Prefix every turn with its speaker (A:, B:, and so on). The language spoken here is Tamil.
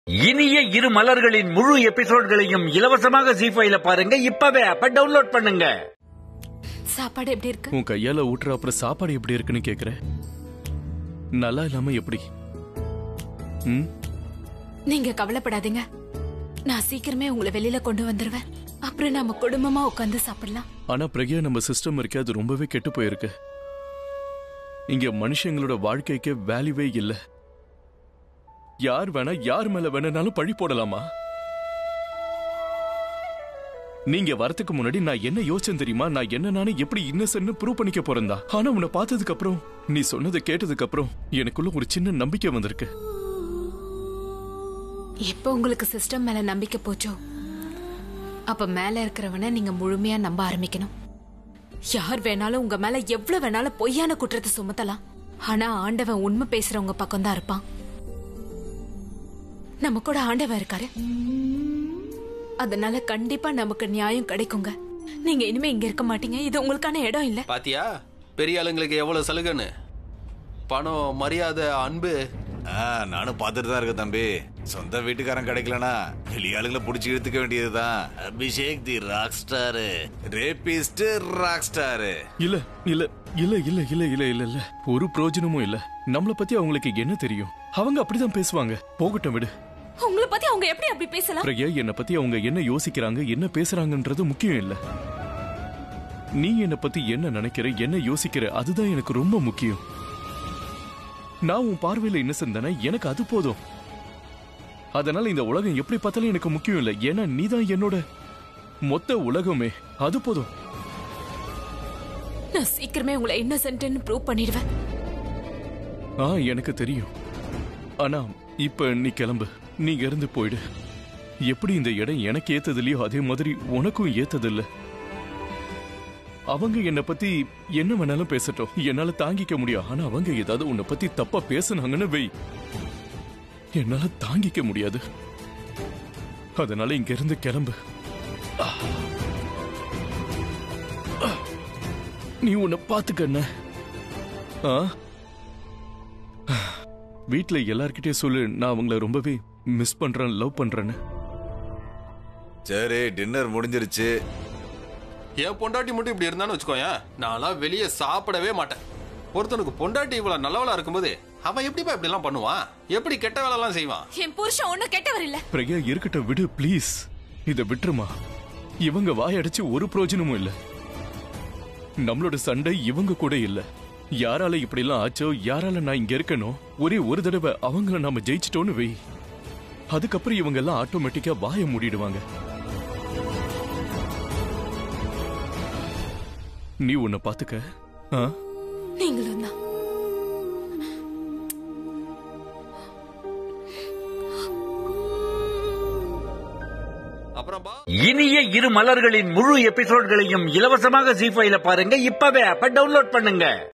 A: இனிய இரு மலர்களின் முழு எபிசோட்களையும் இலவசமாக ஜி ஃபைல பாருங்க இப்பவே அப்ப டவுன்லோட் பண்ணுங்க
B: சாப்பாடு எப்படி இருக்கு
C: உன் கையால ஊட்டுற அப்புறம் சாப்பாடு எப்படி இருக்குன்னு கேக்குற நல்லா இல்லாம எப்படி ம்
B: நீங்க கவலைப்படாதீங்க நான் சீக்கிரமே உங்களை வெளியில கொண்டு வந்துருவேன் அப்புறம் நம்ம குடும்பமா உட்காந்து சாப்பிடலாம்
C: ஆனா பிரக்யா நம்ம சிஸ்டம் இருக்கே அது ரொம்பவே கெட்டு போயிருக்கு இங்க மனுஷங்களோட வாழ்க்கைக்கு வேல்யூவே இல்ல யார் வேணா யார் மேல வேணாலும் பழி போடலாமா நீங்க வரதுக்கு முன்னாடி நான் என்ன யோசிச்சேன் தெரியுமா நான் என்ன நானே எப்படி இன்னசென்ட் ப்ரூவ் பண்ணிக்க போறேன்டா ஆனா உன்னை பார்த்ததுக்கு அப்புறம் நீ சொன்னதை கேட்டதுக்கு அப்புறம் எனக்குள்ள ஒரு சின்ன நம்பிக்கை வந்திருக்கு
B: எப்போ உங்களுக்கு சிஸ்டம் மேல நம்பிக்கை போச்சோ அப்ப மேல இருக்கிறவனை நீங்க முழுமையா நம்ப ஆரம்பிக்கணும் யார் வேணாலும் உங்க மேல எவ்வளவு வேணாலும் பொய்யான குற்றத்தை சுமத்தலாம் ஆனா ஆண்டவன் உண்மை பேசுறவங்க பக்கம் தான் இருப்பான் நம்ம கூட ஆண்டவன் இருக்காரு அதனால கண்டிப்பா நமக்கு நியாயம் கிடைக்குங்க நீங்க இனிமே இங்க இருக்க மாட்டீங்க இது உங்களுக்கான இடம் இல்ல
D: பாத்தியா பெரிய ஆளுங்களுக்கு எவ்வளவு சலுகைன்னு பணம் மரியாதை அன்பு
E: ஆ, நானும் பார்த்துட்டு தான் இருக்கேன் தம்பி சொந்த வீட்டுக்காரன் கிடைக்கலனா வெளிய ஆளுங்களை புடிச்சு இழுத்துக்க வேண்டியதுதான் Abhishek the rock star rapist rock star
C: இல்ல இல்ல இல்ல இல்ல இல்ல இல்ல இல்ல இல்ல ஒரு பிரயோஜனமும் இல்ல நம்மள பத்தி அவங்களுக்கு என்ன தெரியும் அவங்க அப்படிதான் பேசுவாங்க போகட்டும் விடு
B: உங்களை பத்தி அவங்க எப்படி அப்படி பேசலாம்
C: பிரக்யா என்னை பத்தி அவங்க என்ன யோசிக்கிறாங்க என்ன பேசுறாங்கன்றது முக்கியம் இல்ல நீ என்னை பத்தி என்ன நினைக்கிற என்ன யோசிக்கிற அதுதான் எனக்கு ரொம்ப முக்கியம் நான் உன் பார்வையில இன்னசென்ட் தானே எனக்கு அது போதும் அதனால இந்த உலகம் எப்படி பார்த்தாலும் எனக்கு முக்கியம் இல்ல ஏன்னா நீதான் என்னோட மொத்த உலகமே அது போதும்
B: நான் சீக்கிரமே உங்களை இன்னசென்ட்னு ப்ரூவ் பண்ணிடுவேன்
C: ஆ எனக்கு தெரியும் ஆனா இப்ப நீ கிளம்பு நீங்க இருந்து போயிடு எப்படி இந்த இடம் எனக்கு ஏத்தது இல்லையோ அதே மாதிரி உனக்கும் ஏத்தது இல்ல அவங்க என்னை பத்தி என்ன வேணாலும் பேசட்டும் என்னால தாங்கிக்க முடியும் ஆனா அவங்க ஏதாவது உன்னை பத்தி தப்பா பேசுனாங்கன்னு வை என்னால தாங்கிக்க முடியாது அதனால இங்க இருந்து கிளம்பு ஆ. ஆ. நீ உன்னை பாத்துக்கண்ண ஆ வீட்ல எல்லார்கிட்டயும் சொல்லு நான் அவங்கள ரொம்பவே மிஸ் பண்றேன் லவ் பண்றேன்னு
E: சரி டின்னர் முடிஞ்சிருச்சு
D: என் பொண்டாட்டி மட்டும் இப்படி இருந்தான்னு வச்சுக்கோயேன் நான்லாம் வெளியே சாப்பிடவே மாட்டேன் ஒருத்தனுக்கு பொண்டாட்டி இவ்வளவு நல்லவளா இருக்கும்போது அவன் எப்படிப்பா இப்படி எல்லாம் பண்ணுவான் எப்படி கெட்ட வேலை எல்லாம் செய்வான்
B: என் புருஷன் ஒண்ணும் கெட்டவர் இல்ல
C: பிரக்யா இருக்கட்டும் விடு ப்ளீஸ் இத விட்டுருமா இவங்க வாயடிச்சு ஒரு பிரயோஜனமும் இல்ல நம்மளோட சண்டை இவங்க கூட இல்ல யாரால இப்படி எல்லாம் ஆச்சோ யாரால நான் இங்க இருக்கனோ ஒரே ஒரு தடவை அவங்கள நாம ஜெயிச்சிட்டோன்னு வை அதுக்கப்புறம் இவங்க எல்லாம் ஆட்டோமேட்டிக்கா வாய மூடிடுவாங்க நீ உன்னை பாத்துக்க ஆ
B: நீங்களும் தான்
D: அப்புறம் பா
A: இனிய இரு மலர்களின் முழு எபிசோட்களையும் இலவசமாக ஜி ஃபைல பாருங்க இப்பவே அப்ப டவுன்லோட் பண்ணுங்க